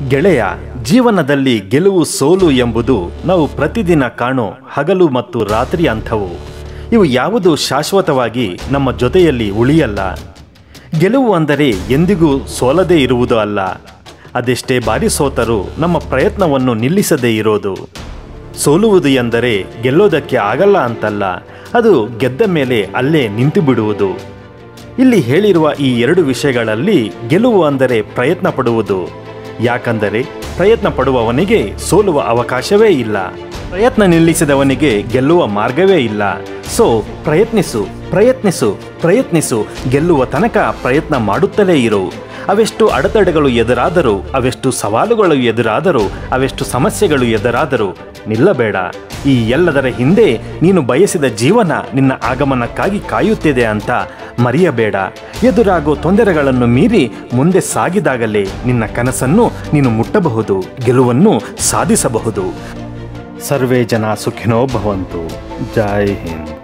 ಗೆಳೆಯ ಜೀವನದಲ್ಲಿ ಗೆಲುವು ಸೋಲು ಎಂಬುದು ನಾವು ಪ್ರತಿದಿನ ಕಾಣೋ ಹಗಲು ಮತ್ತು ರಾತ್ರಿ ಅಂಥವು ಇವು ಯಾವುದು ಶಾಶ್ವತವಾಗಿ ನಮ್ಮ ಜೊತೆಯಲ್ಲಿ ಉಳಿಯಲ್ಲ ಗೆಲುವು ಅಂದರೆ ಎಂದಿಗೂ ಸೋಲದೇ ಇರುವುದು ಅಲ್ಲ ಅದೆಷ್ಟೇ ಬಾರಿ ಸೋತರೂ ನಮ್ಮ ಪ್ರಯತ್ನವನ್ನು ನಿಲ್ಲಿಸದೇ ಇರೋದು ಸೋಲುವುದು ಎಂದರೆ ಗೆಲ್ಲೋದಕ್ಕೆ ಆಗಲ್ಲ ಅಂತಲ್ಲ ಅದು ಗೆದ್ದ ಮೇಲೆ ಅಲ್ಲೇ ನಿಂತು ಬಿಡುವುದು ಇಲ್ಲಿ ಹೇಳಿರುವ ಈ ಎರಡು ವಿಷಯಗಳಲ್ಲಿ ಗೆಲುವು ಅಂದರೆ ಪ್ರಯತ್ನ ಪಡುವುದು ಯಾಕಂದರೆ ಪ್ರಯತ್ನ ಪಡುವವನಿಗೆ ಸೋಲುವ ಅವಕಾಶವೇ ಇಲ್ಲ ಪ್ರಯತ್ನ ನಿಲ್ಲಿಸಿದವನಿಗೆ ಗೆಲ್ಲುವ ಮಾರ್ಗವೇ ಇಲ್ಲ ಸೊ ಪ್ರಯತ್ನಿಸು ಪ್ರಯತ್ನಿಸು ಪ್ರಯತ್ನಿಸು ಗೆಲ್ಲುವ ತನಕ ಪ್ರಯತ್ನ ಮಾಡುತ್ತಲೇ ಇರು ಅವೆಷ್ಟು ಅಡೆತಡೆಗಳು ಎದುರಾದರೂ ಅವೆಷ್ಟು ಸವಾಲುಗಳು ಎದುರಾದರೂ ಅವೆಷ್ಟು ಸಮಸ್ಯೆಗಳು ಎದುರಾದರೂ ನಿಲ್ಲಬೇಡ ಈ ಎಲ್ಲದರ ಹಿಂದೆ ನೀನು ಬಯಸಿದ ಜೀವನ ನಿನ್ನ ಆಗಮನಕ್ಕಾಗಿ ಕಾಯುತ್ತಿದೆ ಅಂತ ಮರೆಯಬೇಡ ಎದುರಾಗೋ ತೊಂದರೆಗಳನ್ನು ಮೀರಿ ಮುಂದೆ ಸಾಗಿದಾಗಲೇ ನಿನ್ನ ಕನಸನ್ನು ನೀನು ಮುಟ್ಟಬಹುದು ಗೆಲುವನ್ನು ಸಾಧಿಸಬಹುದು ಸರ್ವೇ ಜನ ಸುಖಿನೋ ಭವಂತು ಜೈ ಹಿಂದ್